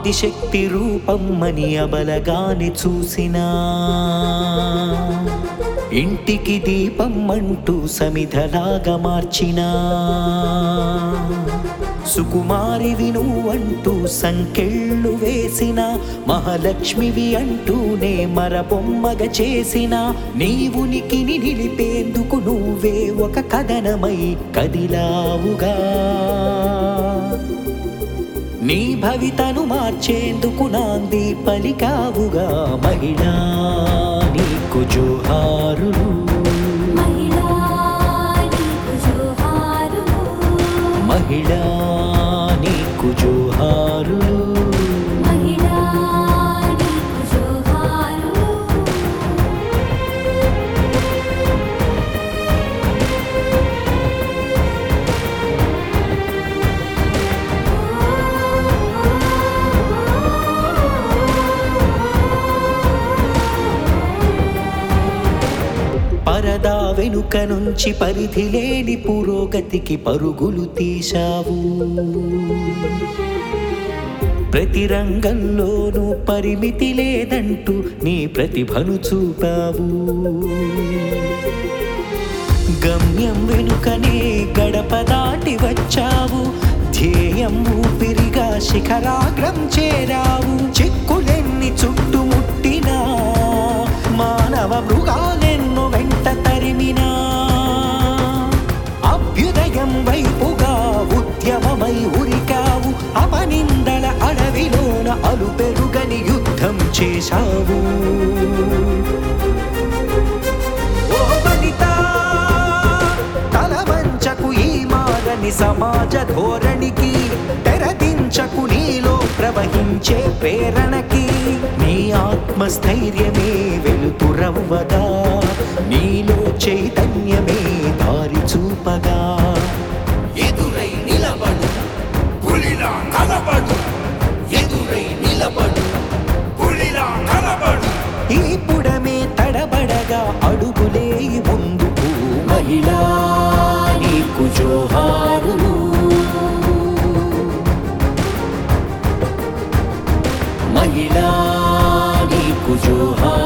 ఆదిశక్తి రూపమ్మని అబలగాని చూసినా ఇంటికి దీపం అంటూ సమిధలాగా మార్చినా సుకుమారివి నువ్వంటూ సంకెళ్ళు వేసిన మహాలక్ష్మివి అంటూనే మరబొమ్మగ చేసిన నీ ఉనికిని నిలిపేందుకు నువ్వే ఒక కథనమై కదిలావుగా నీ భవితను మార్చేందుకు నాంది పలికావుగా మహిళా నీకు జోహారులు మహిళా నీకు జోహారులు మహిళా నీకు జోహారులు మహిళా నీకు జోహారులు పరదా వెనుక నుంచి పరిధి లేని పురోగతికి పరుగులు తీశావు ప్రతి రంగంలోనూ పరిమితి లేదంటూ నీ ప్రతిభను చూపావు గమ్యం వెనుకనే గడప దాటి వచ్చావు ధ్యేయం ఊపిరిగా శిఖరాగ్రం చేరావు చిక్కులెన్ని చుట్టుముట్టినా మానవ మృగాలెన్నో వెంట తరిమినా అభ్యుదయం వైపుగా ఉద్యమమై ఉరికావు అపనిందల అడవిలోన అలుపెరుగని యుద్ధం చేశావు ఓ వనిత తల వంచకు ఈ మారని సమాజ ధోరణికి తెరదించకు నీలో ప్రవహించే ప్రేరణకి నీ ఆత్మస్థైర్యమే వెలుతురవ్వగా నీలో చైతన్యమే దారి చూపగా ఎదురై నిలబడు పులిలా కలబడు ఎదురై నిలబడు పులిలా కలబడు ఈ పుడమే తడబడగా అడుగులే ముందుకు మహిళా నీకు జోహారులు మహిళా నీకు జోహారులు